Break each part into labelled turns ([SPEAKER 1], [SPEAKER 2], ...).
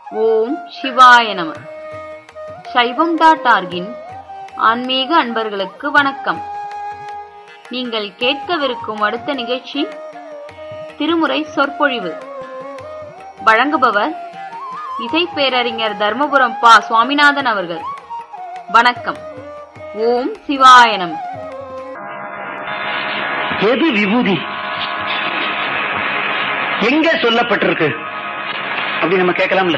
[SPEAKER 1] ஓம் சிவாய நம சைவம் டாட் ஆர்கின் ஆன்மீக அன்பர்களுக்கு வணக்கம் நீங்கள் கேட்கவிருக்கும் அடுத்த நிகழ்ச்சி திருமுறை சொற்பொழிவு வழங்குபவர் இசை பேரறிஞர் தர்மபுரம் பா சுவாமிநாதன் அவர்கள் வணக்கம் ஓம் சிவாய நம
[SPEAKER 2] எது விபூதி எங்க சொல்லப்பட்டிருக்கு அப்படி நம்ம கேட்கலாம்ல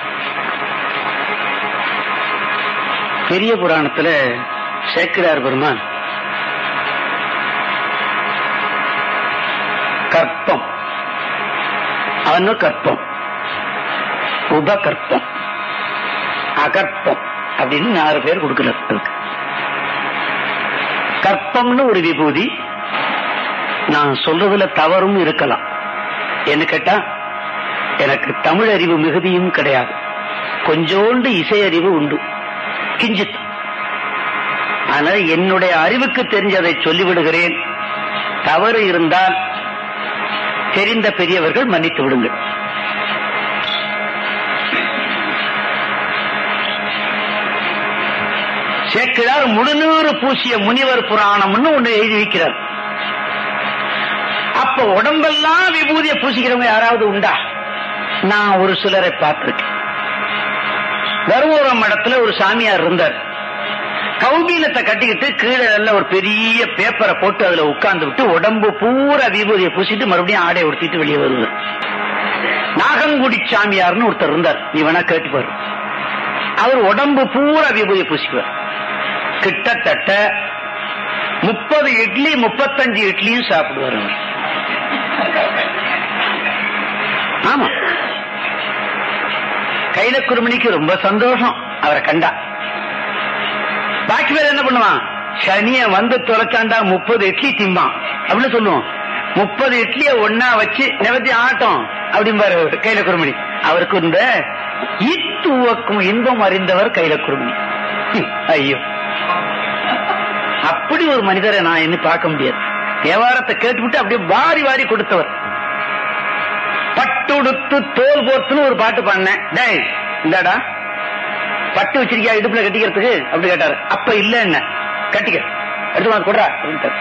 [SPEAKER 2] பெரிய புராணத்துல சேக்கிரார் பெருமான் கற்பம் அனு கற்பம் உபகற்பம் அகற்பம் அப்படின்னு நாலு பேர் கொடுக்கிறார் அதுக்கு கற்பம்னு ஒரு விபூதி நான் சொல்றதுல தவறும் இருக்கலாம் என்ன கேட்டா எனக்கு தமிழ் அறிவு மிகுதியும் கிடையாது கொஞ்சோண்டு இசை அறிவு உண்டு கிஞ்சித் ஆனால் என்னுடைய அறிவுக்கு தெரிஞ்சதை சொல்லிவிடுகிறேன் தவறு இருந்தால் தெரிந்த பெரியவர்கள் மன்னித்து விடுங்கள் சேக்கிழார் முழுநூறு பூசிய முனிவர் புராணம்னு ஒன்று எழுதி வைக்கிறார் அப்ப உடம்பெல்லாம் விபூதியை பூசிக்கிறவங்க யாராவது உண்டா நான் ஒரு சிலரை பார்த்திருக்கேன் தருமபுரம் மடத்துல ஒரு சாமியார் இருந்தார் கௌபீனத்தை கட்டிக்கிட்டு கீழே நல்ல ஒரு பெரிய பேப்பரை போட்டு அதுல உட்கார்ந்து விட்டு உடம்பு பூரா விபூதியை பூசிட்டு மறுபடியும் ஆடை உடுத்திட்டு வெளியே வருவார் நாகங்குடி சாமியார்னு ஒருத்தர் இருந்தார் நீ வேணா கேட்டு பாரு அவர் உடம்பு பூரா விபூதியை பூசிக்குவார் கிட்டத்தட்ட முப்பது இட்லி முப்பத்தஞ்சு இட்லியும் சாப்பிடுவார் அவர் ஆமா கைல குருமணிக்கு ரொம்ப சந்தோஷம் அவரை கண்டா பாக்கி பேர் என்ன பண்ணுவான் சனிய வந்து தொலைச்சாண்டா முப்பது இட்லி திம்பான் அப்படின்னு சொல்லுவோம் முப்பது இட்லிய ஒன்னா வச்சு நிவத்தி ஆட்டம் அப்படிம்பாரு அவரு, கைல குருமணி அவருக்கு இந்த ஈத்துவக்கும் இன்பம் அறிந்தவர் கைல குருமணி ஹம், ஐயோ அப்படி ஒரு மனிதரை நான் இன்னும் பார்க்க முடியாது தேவாரத்தை கேட்டுவிட்டு அப்படியே வாரி வாரி கொடுத்தவர் பட்டுடுத்து தோல் போத்துன்னு ஒரு பாட்டு பாடினேன் டேய் இந்தாடா பட்டு வச்சிருக்கியா இடுப்புல கட்டிக்கிறதுக்கு அப்படி கேட்டாரு அப்ப இல்ல என்ன கட்டிக்க எடுத்து வந்து கொடுறா அப்படின்ட்டாரு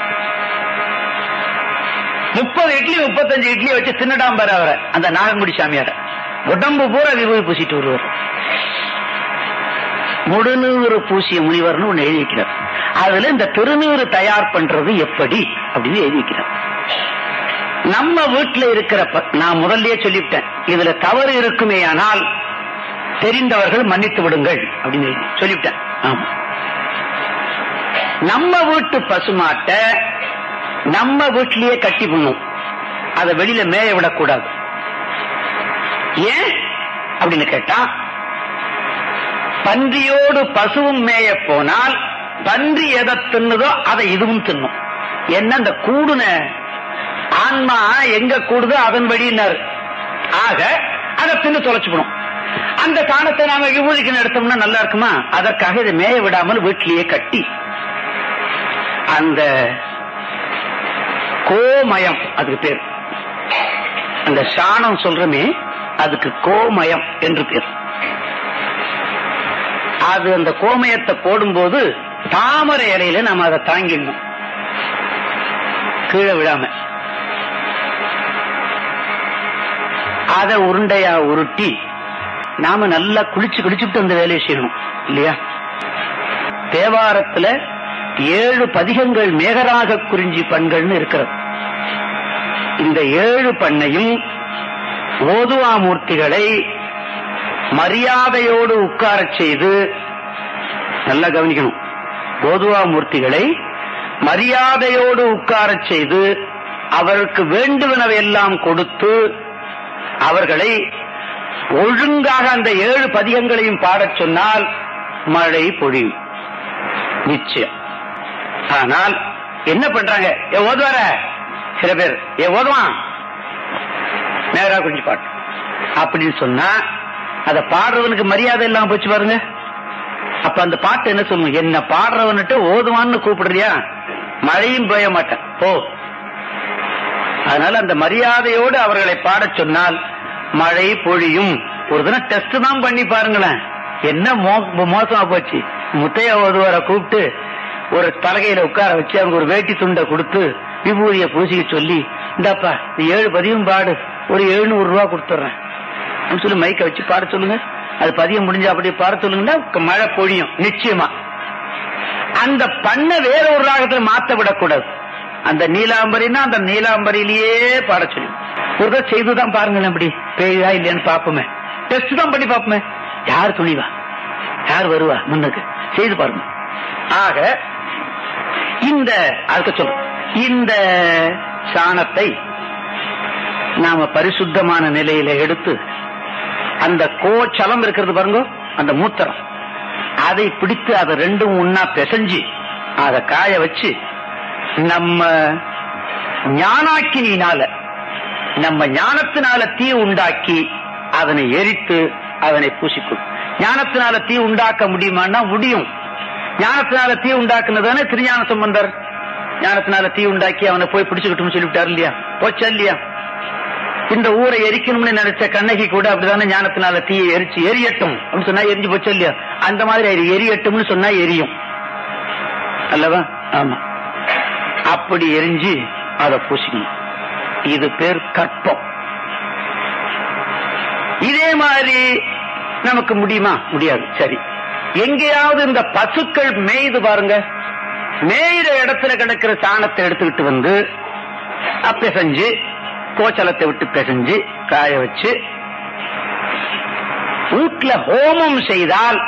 [SPEAKER 2] முப்பது இட்லி முப்பத்தஞ்சு இட்லி வச்சு தின்னடாம் பாரு அவரை அந்த நாகங்குடி சாமியார உடம்பு பூரா விபூதி பூசிட்டு வருவார் முழுநூறு பூசிய முனிவர்னு ஒண்ணு எழுதி வைக்கிறார் அதுல இந்த திருநூறு தயார் பண்றது எப்படி அப்படின்னு எழுதி வைக்கிறார் நம்ம வீட்டுல இருக்கிற ப- நான் முதல்லயே சொல்லிவிட்டேன் இதுல தவறு இருக்குமே ஆனால் தெரிந்தவர்கள் மன்னித்து விடுங்கள் அப்படின்னு எழுதி சொல்லிவிட்டேன் ஆமா நம்ம வீட்டு பசுமாட்ட நம்ம வீட்டிலேயே கட்டி பண்ணும் அதை வெளியில மேய விடக்கூடாது ஏன் அப்படின்னு கேட்டா பன்றியோடு பசுவும் மேய போனால் பன்றி எதை தின்னுதோ அதை இதுவும் தின்னும் என்ன அந்த கூடுன ஆன்மா எங்க கூடுதோ அதன் வழியினர் ஆக அதை தின்னு தொலைச்சுக்கணும் அந்த சாணத்தை நாம விபூதிக்கு எடுத்தோம்னா நல்லா இருக்குமா அதற்காக இதை மேய விடாமல் வீட்டிலேயே கட்டி அந்த கோமயம் அதுக்கு பேர் அந்த சாணம் சொல்றமே அதுக்கு கோமயம் என்று பேர் அது அந்த கோமயத்தை போடும்போது தாமரை இலையில நாம அதை தாங்கிடணும் கீழே விழாம அதை உருண்டையா உருட்டி நாம நல்லா குளிச்சு குளிச்சுட்டு அந்த வேலையை செய்யணும் இல்லையா தேவாரத்துல ஏழு பதிகங்கள் மேகராக குறிஞ்சி பண்கள்னு இருக்கிறது இந்த ஏழு பண்ணையும் ஓதுவாமூர்த்திகளை மரியாதையோடு உட்காரச் செய்து நல்லா கவனிக்கணும் ஓதுவாமூர்த்திகளை மரியாதையோடு உட்காரச் செய்து அவருக்கு வேண்டுவனவையெல்லாம் கொடுத்து அவர்களை ஒழுங்காக அந்த ஏழு பதிகங்களையும் பாடச் சொன்னால் மழை பொழியும் நிச்சயம் ஆனால் என்ன பண்றாங்க ஏ ஓதுவார சில பேர் ஏ ஓதுவான் நேரா கொஞ்சம் பாட்டு அப்படின்னு சொன்னா அத பாடுறவனுக்கு மரியாதை இல்லாம போச்சு பாருங்க அப்ப அந்த பாட்டு என்ன சொல்லும் என்ன பாடுறவன்ட்டு ஓதுவான்னு கூப்பிடுறியா மழையும் பெய்ய மாட்டேன் போ அதனால அந்த மரியாதையோடு அவர்களை பாடச் சொன்னால் மழை பொழியும் ஒரு தினம் டெஸ்ட் தான் பண்ணி பாருங்களேன் என்ன மோ- மோசமா போச்சு முத்தைய ஓதுவரை கூப்பிட்டு ஒரு பலகையில உட்கார வச்சு அவங்க ஒரு வேட்டி துண்டை கொடுத்து விபூதிய பூசிக்க சொல்லி இந்தாப்பா நீ ஏழு பதியும் பாடு ஒரு எழுநூறு ரூபா கொடுத்துட்றேன் அப்படின்னு சொல்லி மைக்க வச்சு பாட சொல்லுங்க அது பதியம் முடிஞ்சு அப்படியே பாட சொல்லுங்கன்னா மழை பொழியும் நிச்சயமா அந்த பண்ண வேற ஒரு ராகத்துல மாத்த விடக்கூடாது அந்த நீலாம்பரினா அந்த நீலாம்பரியிலேயே பாட சொல்லி ஒரு தடவை செய்துதான் பாருங்களேன் அப்படி பேயா இல்லையான்னு பாப்போமே டெஸ்ட் தான் பண்ணி பாப்போமே யார் துணிவா யார் வருவா முன்னுக்கு செய்து பாருங்க ஆக இந்த அதுக்கு சொல்ல இந்த சாணத்தை நாம பரிசுத்தமான நிலையில எடுத்து அந்த கோச்சலம் இருக்கிறது பாருங்க அந்த மூத்திரம் அதை பிடித்து அதை ரெண்டும் ஒன்னா பிசைஞ்சு அதை காய வச்சு நம்ம ஞானாக்கினால நம்ம ஞானத்தினால தீ உண்டாக்கி அதனை எரித்து அதனை பூசிக்கும் ஞானத்தினால தீ உண்டாக்க முடியுமான்னா முடியும் ஞானத்தினால தீ உண்டாக்குனதானே திருஞான சம்பந்தர் ஞானத்தினால தீ உண்டாக்கி அவனை போய் பிடிச்சுக்கிட்டுன்னு சொல்லிவிட்டாரு இல்லையா போச்சா இல்லையா இந்த ஊரை எரிக்கணும்னு நினைச்ச கண்ணகி கூட அப்படிதானே ஞானத்தினால தீயை எரிச்சு எரியட்டும் அப்படின்னு சொன்னா எரிஞ்சு போச்சா இல்லையா அந்த மாதிரி அது எரியட்டும்னு சொன்னா எரியும் அல்லவா ஆமா அப்படி எரிஞ்சு அதை பூசிக்கணும் இது பேர் கற்பம் இதே மாதிரி நமக்கு முடியுமா முடியாது சரி எங்கேயாவது இந்த பசுக்கள் மேய்து பாருங்க மேயிற இடத்துல கிடக்கிற சாணத்தை எடுத்துக்கிட்டு வந்து அப்ப செஞ்சு கோச்சலத்தை விட்டு பிசைஞ்சு காய வச்சு வீட்டுல ஹோமம் செய்தால்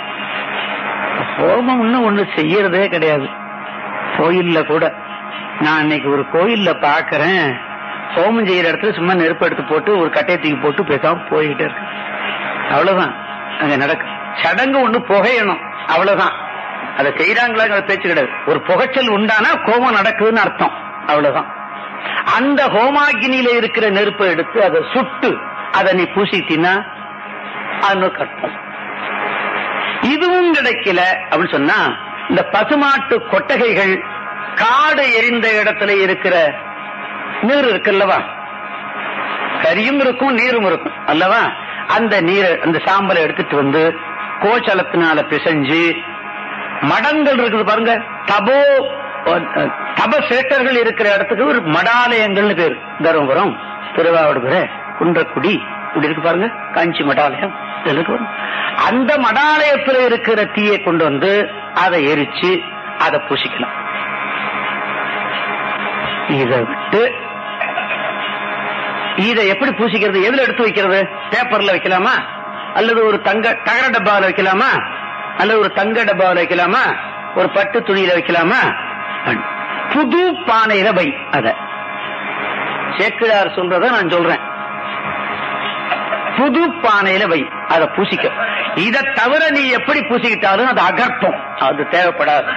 [SPEAKER 2] ஹோமம்னு ஒண்ணு செய்யறதே கிடையாது கோயில்ல கூட நான் இன்னைக்கு ஒரு கோயில்ல பாக்குறேன் ஹோமம் செய்யற இடத்துல சும்மா நெருப்பு எடுத்து போட்டு ஒரு கட்டையை தூக்கி போட்டு பேசாம போய்கிட்டே இருக்கு அவ்வளவுதான் அங்க நடக்கும் சடங்கு ஒண்ணு புகையணும் அவ்வளவுதான் அதை செய்யறாங்களா பேச்சு கிடையாது ஒரு புகைச்சல் உண்டானா கோபம் நடக்குதுன்னு அர்த்தம் அவ்வளவுதான் அந்த ஹோமாகினியில இருக்கிற நெருப்பை எடுத்து அதை சுட்டு அதை நீ பூசிட்டினா அது கட்டம் இதுவும் கிடைக்கல அப்படின்னு சொன்னா இந்த பசுமாட்டு கொட்டகைகள் காடு எரிந்த இடத்துல இருக்கிற நீர் இருக்குல்லவா கரியும் இருக்கும் நீரும் இருக்கும் அல்லவா அந்த நீரை அந்த சாம்பலை எடுத்துட்டு வந்து கோச்சலத்தினால பிசைஞ்சு மடங்கள் இருக்குது பாருங்க தபோ அஹ், தப சேட்டர்கள் இருக்கிற இடத்துக்கு ஒரு மடாலயங்கள்னு பேர் தருமபுரம் திருவாவடுதுறை குன்றக்குடி இப்படி இருக்கு பாருங்க காஞ்சி மடாலயம் இதெல்லாம் இருக்கு பாருங்க. அந்த மடாலயத்துல இருக்கிற தீயை கொண்டு வந்து அதை எரிச்சு அதை பூசிக்கலாம் இதை விட்டு இதை எப்படி பூசிக்கிறது எதுல எடுத்து வைக்கிறது பேப்பர்ல வைக்கலாமா அல்லது ஒரு தங்க தகர டப்பாவில் வைக்கலாமா அல்லது ஒரு தங்க டப்பாவில் வைக்கலாமா ஒரு பட்டு துணியில வைக்கலாமா புது பானையில வை அத சேக்கிழார் சொல்றத நான் சொல்றேன் புது பானையில வை அதை பூசிக்க இதை தவிர நீ எப்படி பூசிக்கிட்டாலும் அது அகற்பம் அது தேவைப்படாது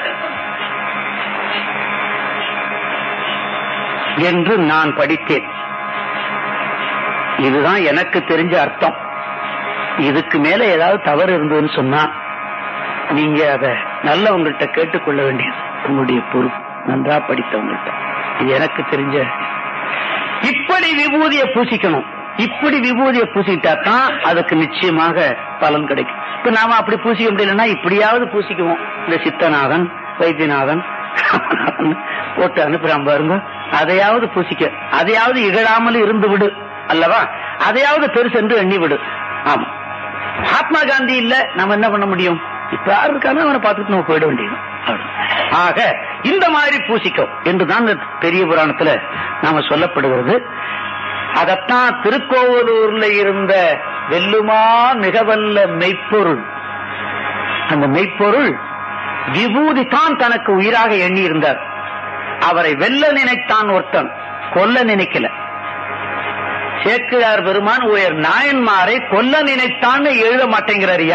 [SPEAKER 2] என்று நான் படித்தேன் இதுதான் எனக்கு தெரிஞ்ச அர்த்தம் இதுக்கு மேல ஏதாவது தவறு இருந்ததுன்னு சொன்னா நீங்க அத நல்லவங்கள்ட்ட கேட்டுக்கொள்ள வேண்டியது உங்களுடைய பொறுப்பு நன்றா படித்தவங்கள்ட்ட இது எனக்கு தெரிஞ்ச இப்படி விபூதியை பூசிக்கணும் இப்படி விபூதியை பூசிட்டா தான் அதுக்கு நிச்சயமாக பலன் கிடைக்கும் இப்ப நாம அப்படி பூசிக்க முடியலன்னா இப்படியாவது பூசிக்குவோம் இந்த சித்தநாதன் வைத்தியநாதன் ராமநாதன் போட்டு அனுப்புறான் பாருங்க அதையாவது பூசிக்க அதையாவது இகழாமல் இருந்து விடு அல்லவா அதையாவது பெருசு என்று எண்ணி விடு ஆமா மகாத்மா காந்தி இல்ல நம்ம என்ன பண்ண முடியும் இப்ப யாரு இருக்கானோ அவனை பார்த்துட்டு நம்ம போயிட வேண்டியது அவ்வளவு. ஆக இந்த மாதிரி பூசிக்கும் என்றுதான் இந்த பெரிய புராணத்துல நாம சொல்லப்படுகிறது அதத்தான் திருக்கோவலூர்ல இருந்த வெல்லுமா மிகவல்ல மெய்ப்பொருள் அந்த மெய்ப்பொருள் விபூதி தான் தனக்கு உயிராக எண்ணி இருந்தார் அவரை வெல்ல நினைத்தான் ஒருத்தன் கொல்ல நினைக்கல சேக்கிழார் பெருமான் உயர் நாயன்மாரை கொல்ல நினைத்தான்னு எழுத மாட்டேங்கிறாரியா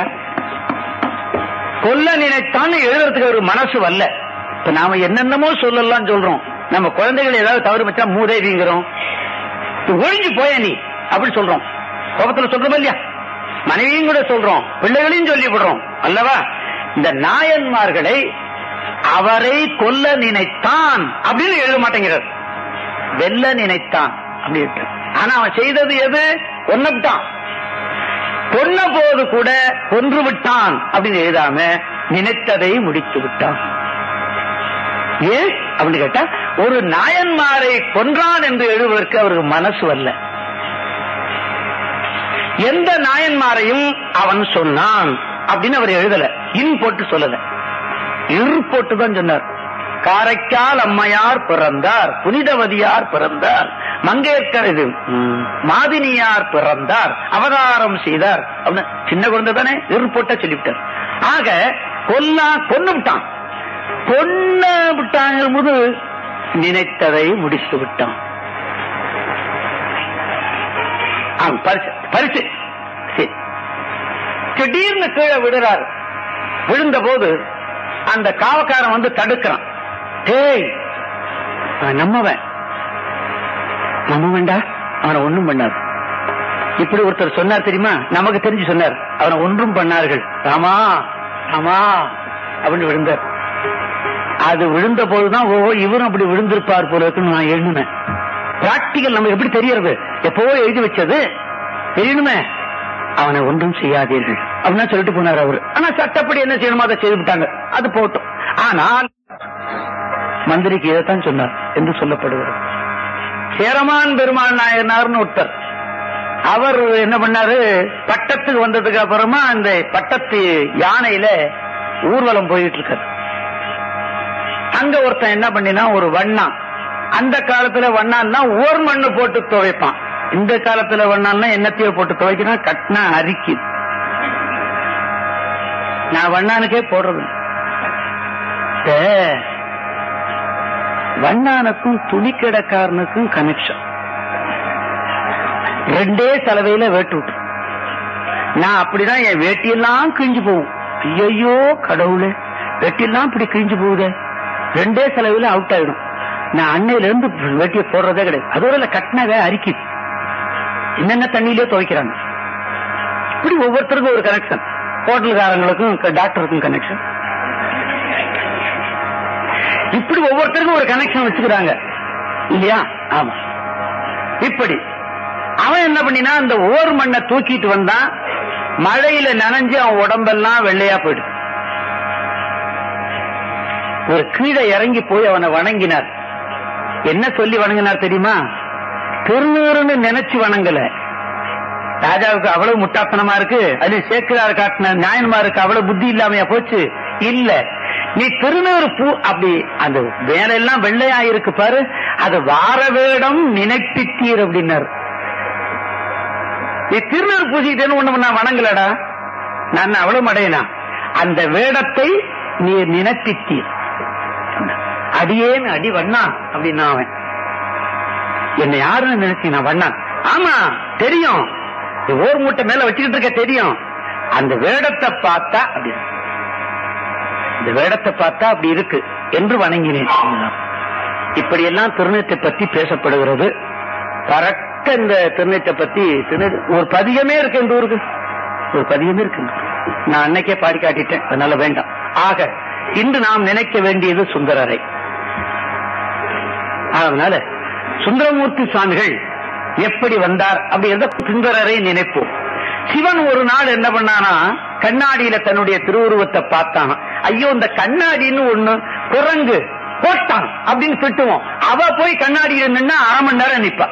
[SPEAKER 2] கொல்ல நினைத்தான்னு எழுதுறதுக்கு ஒரு மனசு வரல இப்ப நாம என்னென்னமோ சொல்லலாம் சொல்றோம் நம்ம குழந்தைகள் ஏதாவது தவறு வச்சா மூதேவிங்கிறோம் "நீ ஒழிஞ்சு போய நீ அப்படி சொல்றோம் கோபத்துல சொல்றோம் இல்லையா மனைவியும் கூட சொல்றோம் பிள்ளைகளையும் சொல்லி விடுறோம் அல்லவா இந்த நாயன்மார்களை அவரை கொல்ல நினைத்தான் அப்படின்னு எழுத மாட்டேங்கிறார் வெல்ல நினைத்தான் அப்படி இருக்கு. ஆனா அவன் செய்தது எது ஒன்னுட்டான் கொன்ன போது கூட கொன்று விட்டான் அப்படின்னு எழுதாம நினைத்ததை முடித்து விட்டான் ஏன் அப்படின்னு கேட்டா ஒரு நாயன்மாரை கொன்றான் என்று எழுதுவதற்கு அவருக்கு மனசு வரல எந்த நாயன்மாரையும் அவன் சொன்னான் அப்படின்னு அவர் எழுதல இன் போட்டு சொல்லல இரு போட்டு தான் சொன்னார் காரைக்கால் அம்மையார் பிறந்தார் புனிதவதியார் பிறந்தார் மங்கையர்கர் இது ம், மாதினியார் பிறந்தார் அவதாரம் செய்தார் அப்படின்னு சின்ன குழந்தை தானே இரு போட்டா சொல்லிவிட்டார் ஆக கொல்லா கொன்னு விட்டான் கொன்ன விட்டாங்க போது நினைத்ததை முடித்து விட்டான் ஆம், பரிசு பரிசு சரி. திடீர்னு கீழே விடுறாரு விழுந்த போது அந்த காவக்காரன் வந்து தடுக்கிறான் டேய் அவன் நம்மவன் நம்மவன்டா அவனை ஒண்ணும் பண்ணார் இப்படி ஒருத்தர் சொன்னார் தெரியுமா நமக்கு தெரிஞ்சு சொன்னார் அவனை ஒன்றும் பண்ணார்கள் ராமா ராமா அப்படின்னு விழுந்தார் அது விழுந்த போதுதான் ஓ இவரும் அப்படி விழுந்திருப்பார் போல இருக்குன்னு நான் எண்ணுனேன் பிராக்டிக்கல் நம்ம எப்படி தெரியறது எப்பவோ எழுதி வச்சது தெரியணுமே அவனை ஒன்றும் செய்யாதீர்கள் அப்படின்னா சொல்லிட்டு போனார் அவரு ஆனா சட்டப்படி என்ன செய்யணுமோ அதை செய்து விட்டாங்க அது போட்டும் ஆனால் மந்திரிக்கு இதைத்தான் சொன்னார் என்று சொல்லப்படுகிறது சேரமான் பெருமாள் நாயனார்னு ஒருத்தர் அவர் என்ன பண்ணாரு பட்டத்துக்கு வந்ததுக்கு அப்புறமா அந்த பட்டத்து யானையில ஊர்வலம் போயிட்டு இருக்காரு அங்க ஒருத்தன் என்ன பண்ணினா ஒரு வண்ணா அந்த காலத்துல வண்ணான்னா ஓர் மண்ணு போட்டு துவைப்பான் இந்த காலத்துல வண்ணான்னா என்னத்தையோ போட்டு துவைக்கணும் கட்டினா அரிக்குது நான் வண்ணானுக்கே போடுறது இல்ல. இந்த வண்ணானுக்கும் துணிக்கடைக்காரனுக்கும் கனெக்ஷன் ரெண்டே செலவையில வேட்டு விட்டு நான் அப்படிதான் என் வேட்டியெல்லாம் கிழிஞ்சு போகும் ஐயோ கடவுளே வேட்டியெல்லாம் இப்படி கிழிஞ்சு போகுதே ரெண்டே செலவுல அவுட் ஆயிடும் நான் அன்னையில இருந்து வேட்டியை போடுறதே கிடையாது அதோட இல்ல கட்டினவே அரிக்குது என்னென்ன தண்ணியிலே துவைக்கிறாங்க இப்படி ஒவ்வொருத்தருக்கும் ஒரு கனெக்ஷன் ஹோட்டல்காரங்களுக்கும் க- டாக்டருக்கும் கனெக்ஷன் இப்படி ஒவ்வொருத்தருக்கும் ஒரு கனெக்ஷன் வச்சுக்கிறாங்க இல்லையா ஆமா இப்படி அவன் என்ன பண்ணினா அந்த ஓர் மண்ணை தூக்கிட்டு வந்தான் மழையில நனைஞ்சு அவன் உடம்பெல்லாம் வெள்ளையா போயிடுது ஒரு கீழே இறங்கி போய் அவனை வணங்கினார் என்ன சொல்லி வணங்கினார் தெரியுமா திருநூறுன்னு நினைச்சு வணங்கல ராஜாவுக்கு அவ்வளவு முட்டாத்தனமா இருக்கு அது சேக்கிரார் காட்டின நியாயன்மாருக்கு அவ்வளவு புத்தி இல்லாமையா போச்சு இல்ல நீ திருநூறு பூ அப்படி அந்த வேலையெல்லாம் வெள்ளையா இருக்கு பாரு அது வார வேடம் நினைப்பித்தீர் அப்படின்னாரு நீ திருநூறு பூசிக்கிட்டேன்னு ஒண்ணு நான் வணங்கலடா நான் அவ்வளவு மடையனா அந்த வேடத்தை நீ நினைப்பித்தீர் அடியேன் அடி வண்ணா அப்படின்னா அவன் என்னை யாருன்னு நினைச்சு நான் வண்ணான் ஆமா தெரியும் நீ ஓர் மூட்டை மேல வச்சுக்கிட்டு இருக்க தெரியும் அந்த வேடத்தை பார்த்தா அப்படி இருக்கு. இந்த வேடத்தை பார்த்தா அப்படி இருக்கு என்று வணங்கினேன் இப்படியெல்லாம் திருநீட்டை பத்தி பேசப்படுகிறது கரெக்டா இந்த திருநீட்டை பத்தி திருநீர் ஒரு பதிகமே இருக்கு இந்த ஊருக்கு ஒரு பதிகமே இருக்கு இந்த ஊருக்கு. நான் அன்னைக்கே பாடி காட்டிட்டேன் அதனால வேண்டாம் ஆக இன்று நாம் நினைக்க வேண்டியது சுந்தரரை அதனால சுந்தரமூர்த்தி சுவாமிகள் எப்படி வந்தார் அப்படிங்கிறத சுந்தரரை நினைப்போம் சிவன் ஒரு நாள் என்ன பண்ணானா கண்ணாடியில தன்னுடைய திருவுருவத்தை பார்த்தானா ஐயோ இந்த கண்ணாடின்னு ஒண்ணு குரங்கு போட்டான் அப்படின்னு திட்டுவோம் அவ போய் கண்ணாடியில நின்னா அரை மணி நேரம் நிப்பா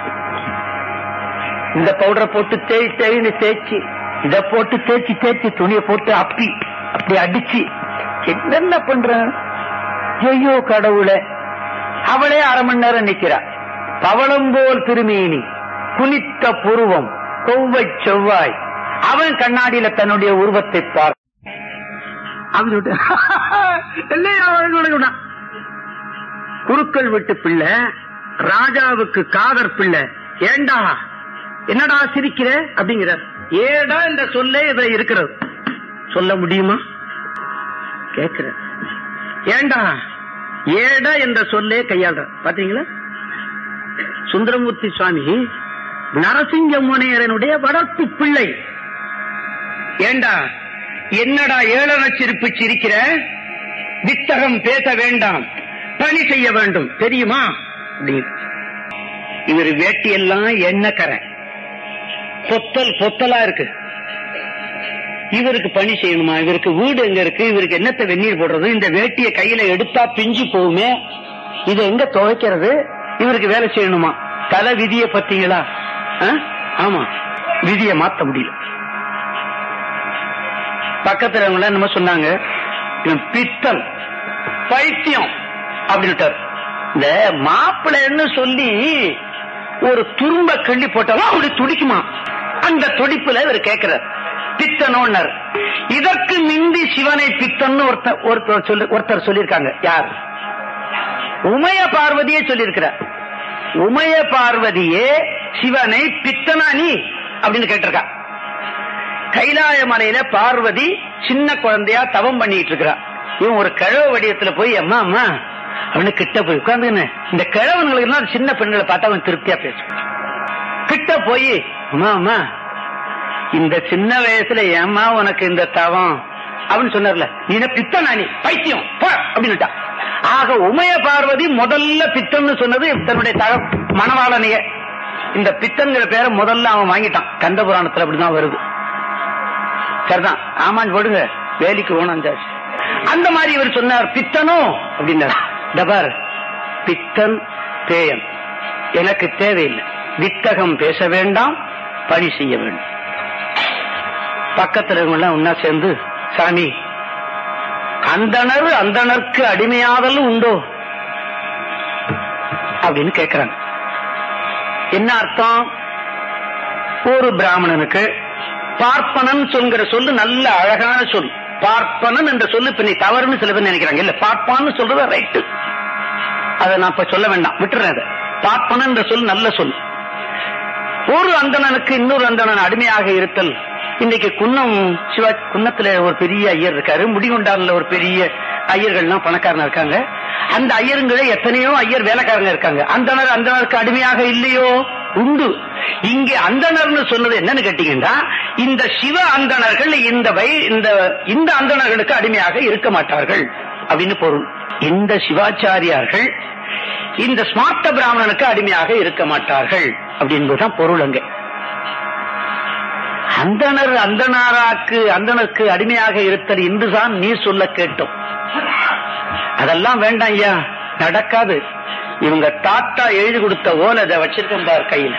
[SPEAKER 2] இந்த பவுடரை போட்டு தேய் தேய்னு தேய்ச்சி இத போட்டு தேய்ச்சி தேய்ச்சி துணியை போட்டு அப்பி அப்படி அடிச்சு என்னென்ன பண்ற ஐயோ கடவுளே அவளே அரை மணி நேரம் நிக்கிறா பவளம் போல் திருமேனி குனித்த புருவம் கொவ்வை செவ்வாய் அவன் கண்ணாடியில தன்னுடைய உருவத்தை பார் அவன் சொல்லிட்டு, இல்லையா, அவன் சொல்லிவிட்டான். குருக்கள் விட்டு பிள்ளை ராஜாவுக்கு காதர் பிள்ளை ஏண்டா என்னடா சிரிக்கிற அப்படிங்கிறார் ஏடா என்ற சொல்லே இதுல இருக்கிறது சொல்ல முடியுமா கேட்கிற ஏண்டா ஏடா என்ற சொல்லே கையாளுற பாத்தீங்களா சுந்தரமூர்த்தி சுவாமி நரசிங்க முனையரனுடைய வளர்ப்பு பிள்ளை ஏண்டா என்னடா ஏளன சிரிப்பு சிரிக்கிற வித்தகம் பேச வேண்டாம் பணி செய்ய வேண்டும் தெரியுமா அப்படின்னு. இவர் வேட்டி எல்லாம் எண்ணெய் கரை பொத்தல் பொத்தலா இருக்கு இவருக்கு பணி செய்யணுமா இவருக்கு வீடு எங்க இருக்கு இவருக்கு என்னத்த வெந்நீர் போடுறது இந்த வேட்டியை கையில எடுத்தா பிஞ்சு போகுமே இதை எங்க துவைக்கிறது இவருக்கு வேலை செய்யணுமா தலை விதிய பத்தீங்களா ஆ? ஆமா விதியை மாத்த முடியல பக்கத்துல இருக்கவங்க என்னமோ சொன்னாங்க இவன் பித்தன் பைத்தியம் அப்படின்ட்டார் இந்த மாப்பிள்ளைன்னு சொல்லி ஒரு துரும்ப கிள்ளி போட்டாலும் அப்படி துடிக்குமா அந்த துடிப்புல இவர் கேட்கிறார் பித்தனோன்னர் இதற்கு மிந்தி சிவனை பித்தன்னு ஒருத்தர் ஒருத்தர் சொல்லி ஒருத்தர் சொல்லியிருக்காங்க யார் உமைய பார்வதியே சொல்லியிருக்கிறார் உமைய பார்வதியே சிவனை பித்தனா நீ அப்படின்னு கேட்டிருக்கா கைலாய மலையில பார்வதி சின்ன குழந்தையா தவம் பண்ணிட்டு இருக்கிறா இவன் ஒரு கிழவ வடிவத்துல போய் அம்மா அம்மா அவனு கிட்ட போய் உட்கார்ந்துன்னு இந்த கிழவனுங்களுக்கு எல்லாம் சின்ன பெண்களை பார்த்தா அவன் திருப்தியா பேசுவான் கிட்ட போய் அம்மா அம்மா இந்த சின்ன வயசுல ஏம்மா உனக்கு இந்த தவம் அப்படின்னு சொன்னார்ல நீ என்ன பித்தனா நீ பைத்தியம் போ அப்படின்னுட்டா ஆக உமைய பார்வதி முதல்ல பித்தன்னு சொன்னது தன்னுடைய தக மணவாளனைய இந்த பித்தன்கிற பேரை முதல்ல அவன் வாங்கிட்டான் கந்த புராணத்துல அப்படிதான் வருது சரிதான் ஆமான்னு போடுங்க வேலிக்கு ஓனம் ஜாஸ்தி அந்த மாதிரி இவர் சொன்னார் பித்தனோ அப்படின்னார் டபார் பித்தன் பேயன் எனக்கு தேவையில்லை வித்தகம் பேச வேண்டாம் பணி செய்ய வேண்டும் பக்கத்துல எல்லாம் ஒன்னா சேர்ந்து சாமி அந்தணர் அந்தணர்க்கு அடிமையாதல் உண்டோ அப்படின்னு கேக்குறாங்க என்ன அர்த்தம் ஒரு பிராமணனுக்கு பார்ப்பனன் சொல்கிற சொல்லு நல்ல அழகான சொல் பார்ப்பனன் என்ற சொல்லு இப்ப நீ தவறுன்னு சில பேர் நினைக்கிறாங்க இல்ல பார்ப்பான்னு சொல்றது ரைட்டு அதை நான் இப்ப சொல்ல வேண்டாம் விட்டுறேன் அதை பார்ப்பனன் என்ற சொல் நல்ல சொல் ஒரு அந்தணனுக்கு இன்னொரு அந்தணன் அடிமையாக இருத்தல் இன்னைக்கு குன்னம் சிவா குன்னத்துல ஒரு பெரிய ஐயர் இருக்காரு முடிகொண்டான்ல ஒரு பெரிய ஐயர்கள்லாம் பணக்காரனா இருக்காங்க அந்த ஐயருங்களே எத்தனையோ ஐயர் வேலைக்காரங்க இருக்காங்க அந்தணர் அந்தணருக்கு அடிமையாக இல்லையோ உண்டு இங்கே அந்தணர்னு சொன்னது என்னன்னு கேட்டீங்கன்னா இந்த சிவ அந்தணர்கள் இந்த வை இந்த இந்த அந்தணர்களுக்கு அடிமையாக இருக்க மாட்டார்கள் அப்படின்னு பொருள் இந்த சிவாச்சாரியார்கள் இந்த ஸ்மார்த்த பிராமணனுக்கு அடிமையாக இருக்க மாட்டார்கள் அப்படின்பதுதான் பொருள் அங்கே அந்தணர் அந்தனாராக்கு அந்தனருக்கு அடிமையாக இருத்தல் இன்றுதான் நீ சொல்ல கேட்டோம் அதெல்லாம் வேண்டாம் ஐயா நடக்காது இவங்க தாத்தா எழுதி கொடுத்த ஓலை அதை வச்சிருக்கேன் பார் கையில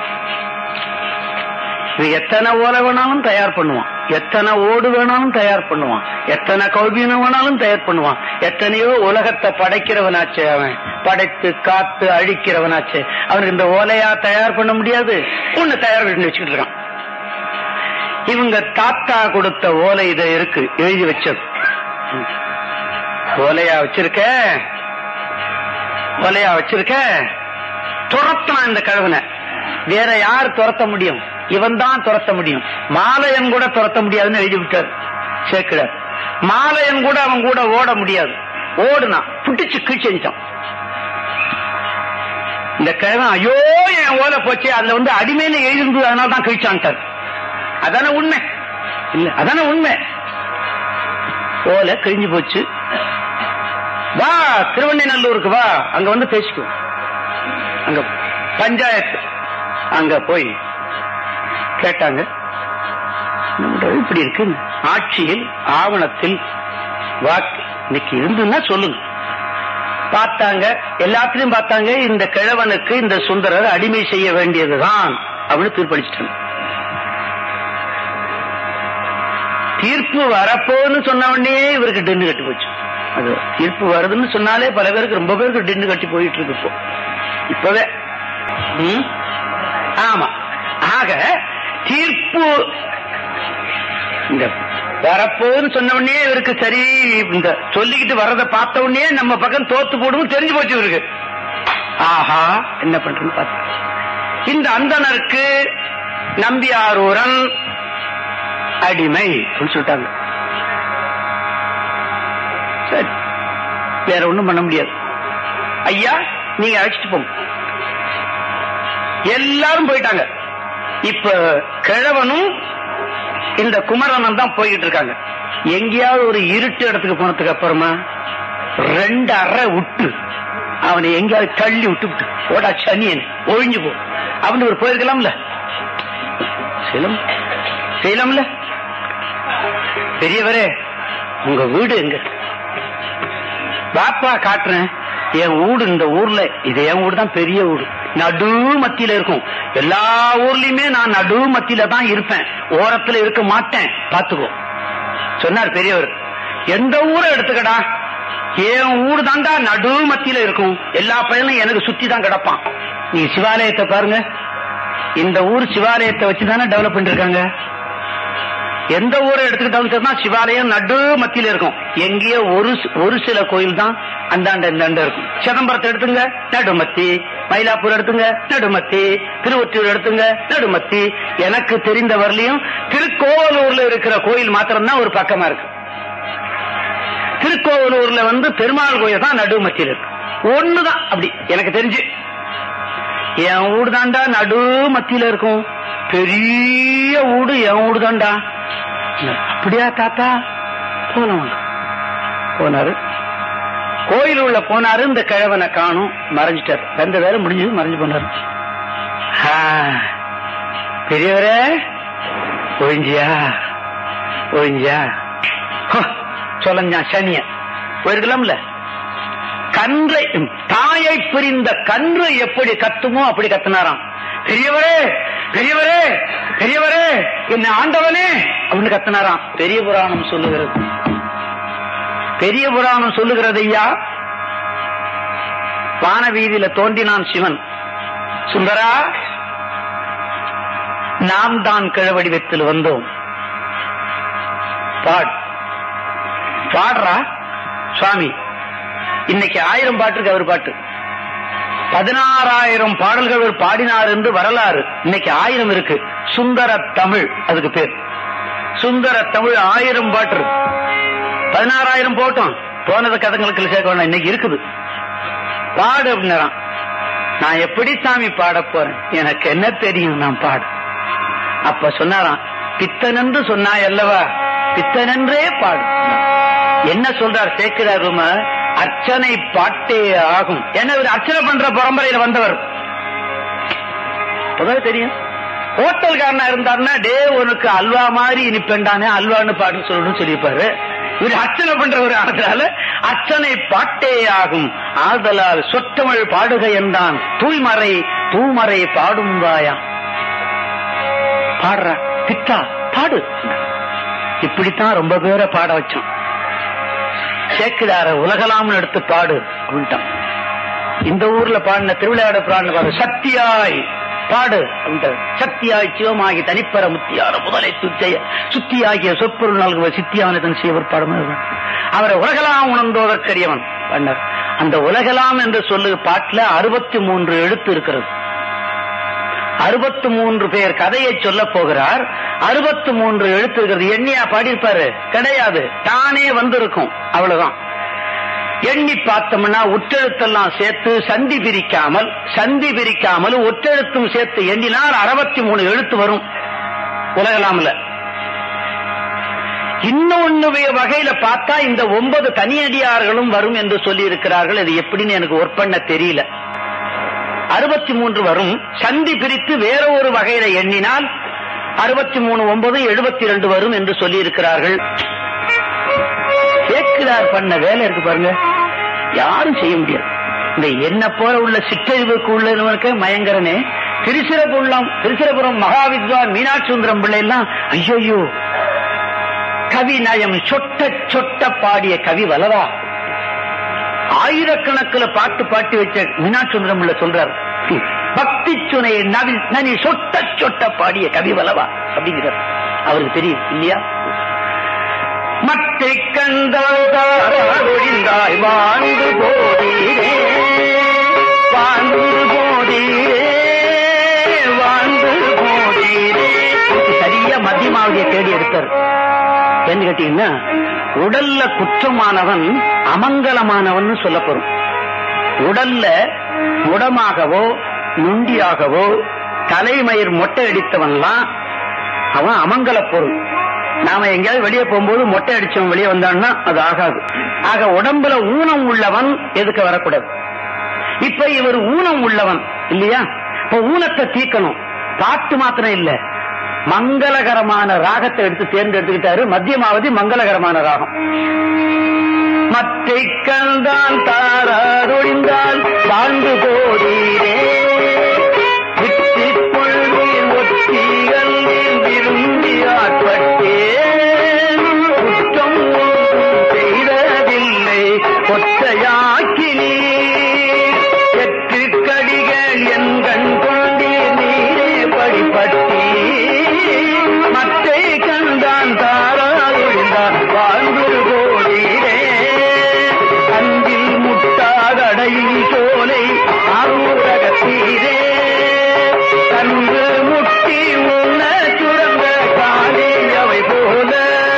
[SPEAKER 2] இது எத்தனை ஓலை வேணாலும் தயார் பண்ணுவான் எத்தனை ஓடு வேணாலும் தயார் பண்ணுவான் எத்தனை கௌபீனம் வேணாலும் தயார் பண்ணுவான் எத்தனையோ உலகத்தை படைக்கிறவனாச்சு அவன் படைத்து காத்து அழிக்கிறவனாச்சு அவனுக்கு இந்த ஓலையா தயார் பண்ண முடியாது ஒண்ணு தயார் பண்ணி வச்சுக்கிட்டு இருக்கான் இவங்க தாத்தா கொடுத்த ஓலை இத இருக்கு எழுதி வச்சது ஓலையா வச்சிருக்க ஓலையா வச்சிருக்க துரத்தலாம் இந்த கழுவனை வேற யார் துரத்த முடியும் இவன் தான் துரத்த முடியும் மாலையன் கூட துரத்த முடியாதுன்னு எழுதி விட்டார் சேர்க்கிறார் மாலையன் கூட அவன் கூட ஓட முடியாது ஓடுனா புட்டிச்சு கீழ்ச்செஞ்சான் இந்த கிழவன் ஐயோ என் ஓலை போச்சு அதுல வந்து அடிமையில எழுதிருந்தது அதனால தான் கழிச்சான்ட்டார் அதானே உண்மை இல்ல அதானே உண்மை ஓலை கிழிஞ்சு போச்சு வா திருவண்ணைநல்லூருக்கு வா அங்க வந்து பேசிக்கோ அங்க பஞ்சாயத்து அங்க போய் கேட்டாங்க என்ன பண்றது? இப்படி இருக்கு ஆட்சியில் ஆவணத்தில் வாக்கு இன்னைக்கு இருந்துன்னா சொல்லுங்க பார்த்தாங்க எல்லாத்திலையும் பார்த்தாங்க இந்த கிழவனுக்கு இந்த சுந்தரர் அடிமை செய்ய வேண்டியதுதான் அப்படின்னு தீர்ப்பளிச்சிட்டாங்க தீர்ப்பு வரப்போன்னு சொன்ன உடனே இவருக்கு டின்னு கட்டி போச்சு அது தீர்ப்பு வருதுன்னு சொன்னாலே பல பேருக்கு ரொம்ப பேருக்கு டின்னு கட்டி போயிட்டு இருக்கு இப்போ இப்பவே ம்? ஆமா ஆக தீர்ப்பு இந்த வரப்போன்னு சொன்ன உடனே இவருக்கு சரி இந்த சொல்லிக்கிட்டு வர்றதை பார்த்த உடனே நம்ம பக்கம் தோத்து போடுவோம் தெரிஞ்சு போச்சு இவருக்கு ஆஹா என்ன பண்றேன்னு பார்த்து இந்த அந்தனருக்கு நம்பியாரூரன் அடிமை அப்படின்னு சொல்லிட்டாங்க சரி வேற ஒண்ணும் பண்ண முடியாது ஐயா நீங்க அழைச்சிட்டு போங்க எல்லாரும் போயிட்டாங்க இப்ப கிழவனும் இந்த குமரனும் தான் போய்கிட்டு இருக்காங்க எங்கேயாவது ஒரு இருட்டு இடத்துக்கு போனதுக்கு அப்புறமா ரெண்டு அறை விட்டு அவனை எங்கேயாவது தள்ளி விட்டு ஓடா சனியன் ஒழிஞ்சு போ அப்படின்னு ஒரு போயிருக்கலாம்ல செய்யலாம் செய்யலாம்ல பெரியவரே உங்க வீடு எங்க பாப்பா காட்டுறேன் என் வீடு இந்த ஊர்ல இது என் வீடு தான் பெரிய வீடு நடு மத்தியில இருக்கும் எல்லா ஊர்லயுமே நான் நடு மத்தியில தான் இருப்பேன் ஓரத்துல இருக்க மாட்டேன் பாத்துக்கோ சொன்னார் பெரியவர் எந்த ஊரை எடுத்துக்கடா என் ஊடு தாண்டா நடு மத்தியில இருக்கும் எல்லா பையனும் எனக்கு சுத்தி தான் கிடப்பான் நீ சிவாலயத்தை பாருங்க இந்த ஊர் சிவாலயத்தை வச்சுதானே டெவலப் பண்ணிருக்காங்க எந்த ஊரை எடுத்துக்கிட்டாலும் சரிதான் சிவாலயம் நடு மத்தியில இருக்கும் எங்கேயோ ஒரு சி- ஒரு சில கோயில் தான் அந்தாண்ட இந்தாண்ட இருக்கும் சிதம்பரத்தை எடுத்துங்க நடுமத்தி மயிலாப்பூர் எடுத்துங்க நடுமத்தி திருவொற்றியூர் எடுத்துங்க நடுமத்தி எனக்கு தெரிந்த வரலையும் திருக்கோவலூர்ல இருக்கிற கோயில் மாத்திரம்தான் ஒரு பக்கமா இருக்கு திருக்கோவலூர்ல வந்து பெருமாள் கோயில் தான் நடுமத்தியில் இருக்கு ஒண்ணுதான் அப்படி எனக்கு தெரிஞ்சு என் வீடு தாண்டா நடு மத்தியில இருக்கும் பெரிய வீடு என் வீடு தாண்டா அப்படியா தாத்தா போலாம் வாங்க. போனாரு கோயில் உள்ள போனாரு இந்த கிழவனை காணும் மறைஞ்சிட்டாரு ரெண்டு வேலை முடிஞ்சது மறைஞ்சு போனாரு ஆ, பெரியவரே ஒழிஞ்சியா ஒழிஞ்சியா சொல்லஞ்சா சனிய போயிருக்கலாம்ல கன்றை தாயை பிரிந்த கன்று எப்படி கத்துமோ அப்படி கத்துனாராம் பெரியவரே பெரியவரே பெரியவரே என்ன ஆண்டவனே அப்படின்னு கத்துனாராம் பெரிய புராணம் சொல்லுகிறது பெரிய புராணம் சொல்லுகிறது ஐயா வான வீதியில தோன்றினான் சிவன் சுந்தரா நாம் தான் கிழவடிவத்தில் வந்தோம் பாட் பாடுறா சுவாமி இன்னைக்கு ஆயிரம் பாட்டுக்கு அவர் பாட்டு பதினாறாயிரம் பாடல்கள் அவர் பாடினார் என்று வரலாறு இன்னைக்கு ஆயிரம் இருக்கு சுந்தர தமிழ் அதுக்கு பேர் சுந்தர தமிழ் ஆயிரம் பாட்டு இருக்கு பதினாறாயிரம் போட்டோம் போனது கதங்களுக்கு சேர்க்க வேண்டாம் இன்னைக்கு இருக்குது பாடு அப்படின்னாராம் நான் எப்படி சாமி பாட போறேன் எனக்கு என்ன தெரியும் நான் பாடு அப்ப சொன்னாராம் பித்தனென்று சொன்னாய் அல்லவா பித்தனென்றே பாடு என்ன சொல்றார் சேக்கிரார் உம அர்ச்சனை பாட்டே ஆகும் என்ன இவர் அர்ச்சனை பண்ற பரம்பரையில வந்தவர் அப்பதான் தெரியும் ஹோட்டல்காரனா இருந்தாருன்னா டே உனக்கு அல்வா மாதிரி இனிப்பெண்டானே அல்வான்னு பாட்டு சொல்லணும்னு சொல்லியிருப்பாரு இவர் அர்ச்சனை பண்றவர் ஆனதால அர்ச்சனை பாட்டே ஆகும் ஆதலால் சொற்றமிழ் பாடுக என்றான் தூய்மறை தூமறை பாடும் வாயாம் பாடுற பித்தா பாடு இப்படித்தான் ரொம்ப பேரை பாட வச்சோம் சேக்கிடார உலகலாம்னு எடுத்து பாடு அப்படின்ட்டான் இந்த ஊர்ல பாடின திருவிளையாட பாடின பாடு சக்தியாய் பாடு அப்படின்ட்டார். சக்தியாய் சிவமாகி தனிப்பெற முத்தியார முதலை துத்தைய சுத்தியாகிய சொற்பொருள் நல்குவ சித்தியானதன் சிவர் பாடம் அவரை உலகலாம் உணர்ந்தோதற்கரியவன் பண்ணார் அந்த உலகலாம் என்று சொல்லு பாட்டுல அறுபத்தி மூன்று எழுத்து இருக்கிறது அறுபத்து மூன்று பேர் கதையை சொல்ல போகிறார் அறுபத்து மூன்று எழுத்து இருக்கிறது எண்ணியா பாடியிருப்பாரு கிடையாது தானே வந்திருக்கும் அவ்வளவுதான் எண்ணி பார்த்தோம்னா ஒற்றெழுத்தெல்லாம் சேர்த்து சந்தி பிரிக்காமல் சந்தி பிரிக்காமல் ஒற்றெழுத்தும் சேர்த்து எண்ணினால் அறுபத்தி மூணு எழுத்து வரும் உலகலாம்ல இன்னொன்னு வகையில பார்த்தா இந்த ஒன்பது தனியடியார்களும் வரும் என்று சொல்லி இருக்கிறார்கள் அது எப்படின்னு எனக்கு ஒர்க் பண்ண தெரியல அறுபத்தி மூன்று வரும் சந்தி பிரித்து வேற ஒரு வகையில எண்ணினால் அறுபத்தி மூணு ஒன்பது எழுபத்தி ரெண்டு வரும் என்று சொல்லி இருக்கிறார்கள் கேட்கிறார் பண்ண வேலை இருக்கு பாருங்க யாரும் செய்ய முடியாது இந்த என்ன போல உள்ள சிற்றறிவுக்கு உள்ளவனுக்கு மயங்கரனே திருச்சிரபுரம் திருச்சிரபுரம் மகாவித்வான் மீனாட்சி சுந்தரம் பிள்ளை எல்லாம் ஐயோ கவி நயம் சொட்ட சொட்ட பாடிய கவி வலவா ஆயிரக்கணக்கில் பாட்டு பாட்டி வச்ச மீனாட்சி சுந்தரம் பிள்ளை சொல்றார் பக்தி சுனை நவி நனி சொட்ட சொட்ட பாடிய கவி வலவா அப்படிங்கிறார் அவருக்கு தெரியும் இல்லையா மட்டை கண்டாய் வாழ்ந்து போதீரே வாழ்ந்து போதீரே வாழ்ந்து போதீரே சரியா மத்தியமாவதியை தேடி எடுத்தார் என்ன கேட்டீங்கன்னா உடல்ல குற்றமானவன் அமங்கலமானவன் சொல்லப்படும் உடல்ல முடமாகவோ நுண்டியாகவோ தலைமயிர் மொட்டை அடித்தவன்லாம் அவன் அமங்கல பொருள் நாம எங்கேயாவது வெளியே போகும்போது மொட்டை அடிச்சவன் வெளியே வந்தான்னா அது ஆகாது ஆக உடம்புல ஊனம் உள்ளவன் எதுக்கு வரக்கூடாது இப்ப இவர் ஊனம் உள்ளவன் இல்லையா இப்ப ஊனத்தை தீக்கணும் பாட்டு மாத்திரம் இல்ல மங்களகரமான ராகத்தை எடுத்து தேர்ந்தெடுத்துக்கிட்டாரு மத்தியமாவதி மங்களகரமான ராகம் மற்றை கண்டால் தாராதொழிந்தால் வாழ்ந்து போதீரே விட்டுக் கொள்வீர் ஒத்திகள் விரும்பி ஆட்பட்டேன் குற்றம் ஒன்றும் செய்ததில்லை ஒற்றையாக்கினீர் எட்டு கடிகள் என் கண் கொண்டீர் நீரே படிப்பட்டீர் மற்றை கண்டான் தாராதொழிந்தால் வாழ்ந்து போதீரே அஞ்சில் முட்டாதடையில் சோலை ஆரூரகத்தீரே கன்று முட்டி உண்ண சுரந்த காலே அவை போல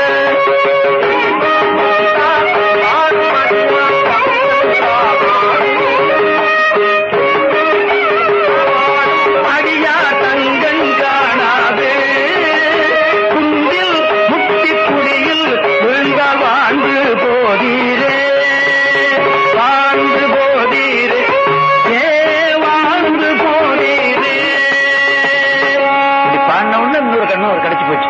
[SPEAKER 2] அடியா தங்கன் காணாது குந்தில் முக்தி குடியில் விழுந்த வாழ்ந்து போதீரே வாழ்ந்து போதீரே ஏ வாழ்ந்து போதீரே இப்படி பாடின உடனே இன்னொரு கண்ணு ஒரு கிடைச்சு போச்சு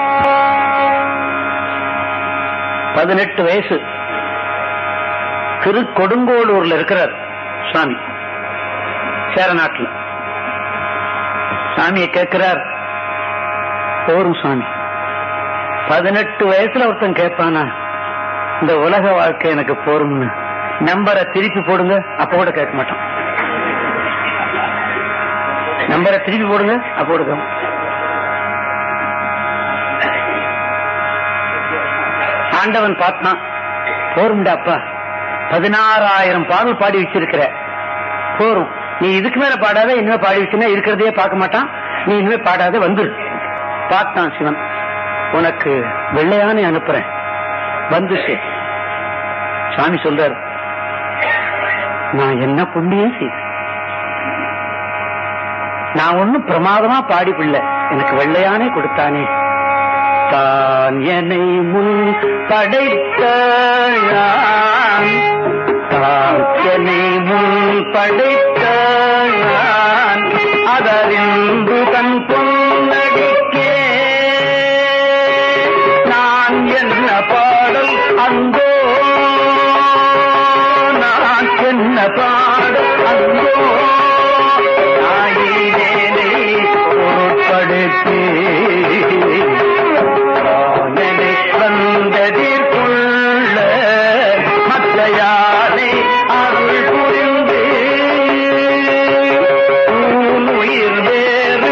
[SPEAKER 2] பதினெட்டு வயசு திரு கொடுங்கோளூர்ல இருக்கிறார் சுவாமி சேரநாட்டில் சாமியை கேட்கிறார் போரும் சுவாமி பதினெட்டு வயசுல ஒருத்தன் கேட்பானா இந்த உலக வாழ்க்கை எனக்கு போரும்னு நம்பரை திருப்பி போடுங்க அப்ப கூட கேட்க மாட்டான் நம்பரை திருப்பி போடுங்க அப்ப கூட கேட்க மாட்டான். ஆண்டவன் பார்த்தான் போரும்டா அப்பா பதினாறாயிரம் பாடல் பாடி வச்சிருக்கிற போரும் நீ இதுக்கு மேல பாடாத இனிமே பாடி வச்சுன்னா இருக்கிறதையே பார்க்க மாட்டான் நீ இனிமே பாடாத வந்துரு பார்த்தான் சிவன் உனக்கு வெள்ளையானை அனுப்புறேன் வந்து சேர். சாமி சொல்றாரு நான் என்ன புண்ணியம் செய்தேன் நான் ஒண்ணும் பிரமாதமா பாடி பிள்ளை எனக்கு வெள்ளையானே கொடுத்தானே தான் என்னை முன் படைத்த நான், தான் என்னை முன் படைத்த நான், அதறிந்து கண் பொன்னடிக்கே நான் என்ன பாடல் அந்தோ நான் என்ன பாடல் அந்தோ நாயினேனை பொருட்படுத்தி ஆனனை வந்ததிற்குள்ள மற்ற யானை அருள் புரிந்து ஊன் உயிர் வேறு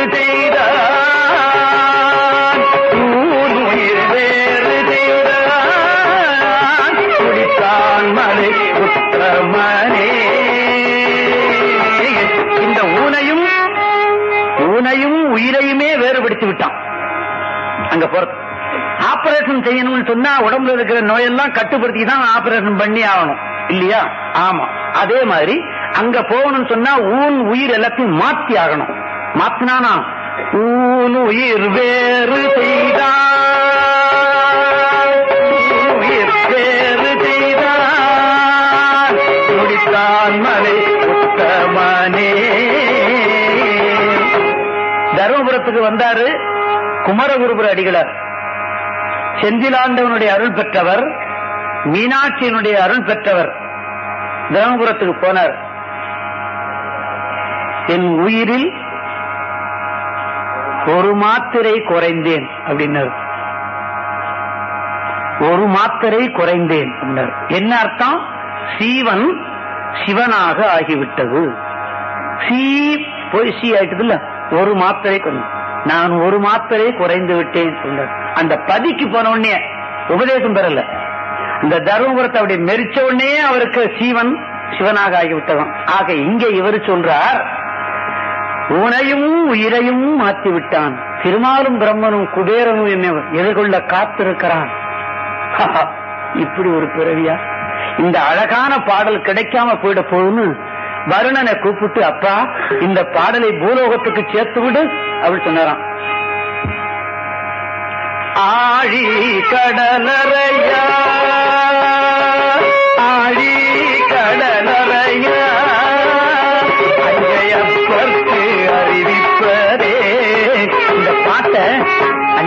[SPEAKER 2] செய்தான் ஊன் உயிர் வேறு செய்தான் குடித்தான் மலை உத்தமனே இந்த ஊனையும் ஊனையும் உயிரையுமே வேறுபடுத்தி விட்டான் அங்க போறது ஆபரேஷன் செய்யணும்னு சொன்னா உடம்புல இருக்கிற நோயெல்லாம் கட்டுப்படுத்தி தான் ஆபரேஷன் பண்ணி ஆகணும் இல்லையா ஆமா அதே மாதிரி அங்க போகணும்னு சொன்னா ஊன் உயிர் எல்லாத்தையும் மாத்தி ஆகணும் மாத்தினானா ஊன் உயிர் வேறு செய்தான் ஊன் உயிர் வேறு செய்தான் முடித்தான் மலை உத்தமனே தருமபுரத்துக்கு வந்தாரு குமரகுருபுர அடிகளார் செந்திலாண்டவனுடைய அருள் பெற்றவர் மீனாட்சியினுடைய அருள் பெற்றவர் தருமபுரத்துக்கு போனார் என் உயிரில் ஒரு மாத்திரை குறைந்தேன் அப்படின்னாரு ஒரு மாத்திரை குறைந்தேன் அப்படின்னாரு என்ன அர்த்தம் சீவன் சிவனாக ஆகிவிட்டது சீ போய் சி ஆயிட்டது இல்ல ஒரு மாத்திரை கொஞ்சம் நான் ஒரு மாத்திரை குறைந்து விட்டேன் சொன்னார் அந்த பதிக்கு போன உடனே உபதேசம் பெறல இந்த தர்மபுரத்தை அப்படி மெரிச்ச உடனே அவருக்கு சீவன் சிவனாக ஆகிவிட்டதாம் ஆக இங்க இவர் சொல்றார் உனையும் உயிரையும் மாற்றி விட்டான் திருமாலும் பிரம்மனும் குபேரனும் என்னை எதிர்கொள்ள காத்திருக்கிறான் இப்படி ஒரு பிறவியா இந்த அழகான பாடல் கிடைக்காம போயிட போகுன்னு வருணனை கூப்பிட்டு அப்பா இந்த பாடலை பூலோகத்துக்கு சேர்த்து விடு அப்படி சொன்னாராம் ஆழி கடலறையா ஆழி கடலறையா அஞ்சையப்பர்க்கு அறிவிப்பதே இந்த பாட்டை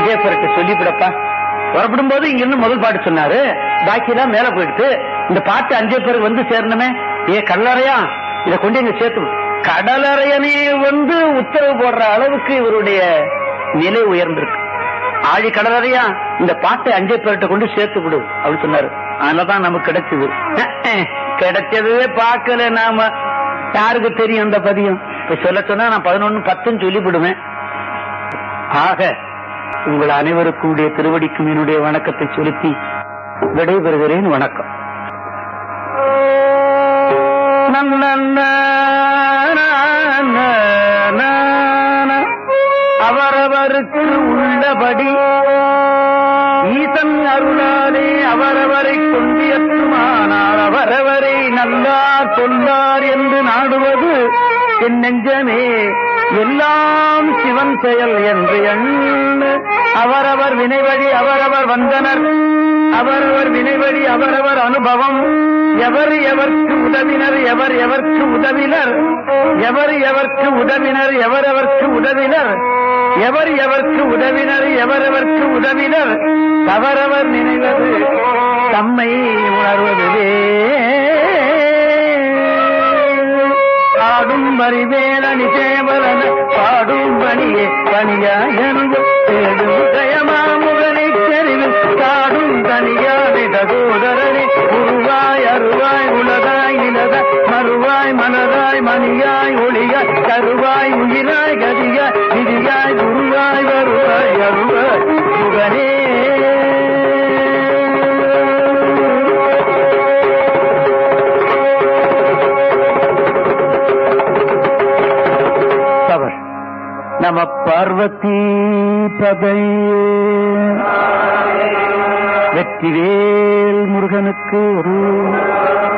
[SPEAKER 2] இல்லப்பா புறப்படும் போது இங்க இருந்து முதல் பாட்டு சொன்னாரு பாக்கி எல்லாம் மேல போயிடுத்து இந்த பாட்டு அஞ்சு பேருக்கு வந்து சேரணுமே ஏ கல்லறையா இத கொண்டு இங்க சேர்த்து விடு. கடலறையனே வந்து உத்தரவு போடுற அளவுக்கு இவருடைய நிலை உயர்ந்திருக்கு ஆழி கடலறையா இந்த பாட்டை அஞ்சு பேர்கிட்ட கொண்டு சேர்த்து விடு அப்படின்னு சொன்னாரு அதனாலதான் நமக்கு கிடைச்சது கிடைச்சதே பார்க்கல நாம யாருக்கு தெரியும் அந்த பதியம் இப்ப சொல்ல சொன்னா நான் பதினொன்னு பத்துன்னு சொல்லி விடுவேன் ஆக உங்கள் அனைவருக்கும் உடைய திருவடிக்கும் என்னுடைய வணக்கத்தை செலுத்தி விடைபெறுகிறேன் வணக்கம் அவரவருக்கு உள்ளபடி ஈசன் அருளாலே அவரவரை கொண்டியற்றுமானார் அவரவரை நல்லார் சொல்லார் என்று நாடுவது என் நெஞ்சமே எல்லாம் சிவன் செயல் என்று எண்ணு அவரவர் வினைவழி அவரவர் வந்தனர் அவரவர் வினைவழி அவரவர் அனுபவம் எவர் எவர்க்கு உதவினர் எவர் எவர்க்கு உதவினர் எவர் எவர்க்கு உதவினர் எவர் எவர்க்கு உதவினர் எவர் எவர்க்கு உதவினர் எவரவர்க்கு உதவினர் அவரவர் நினைவது தம்மை உணர்வதுவே ஆடும் பரிவேலனி சேவலன பாடும் பணியே பணியாயனும் தேடும் ஜயமாமுகனை தெரிவில் காடும் தனியானை சகோதரனே உருவாய் அருவாய் உலகாய் நிலத மறுவாய் மனதாய் மணியாய் ஒளியாய் கருவாய் உயிராய் கதியாய் விதியாய் குருவாய் வருவாய் அருவாய் முகனே தவறு நம பார்வதி பதை வெற்றிவேல் முருகனுக்கு ஒரு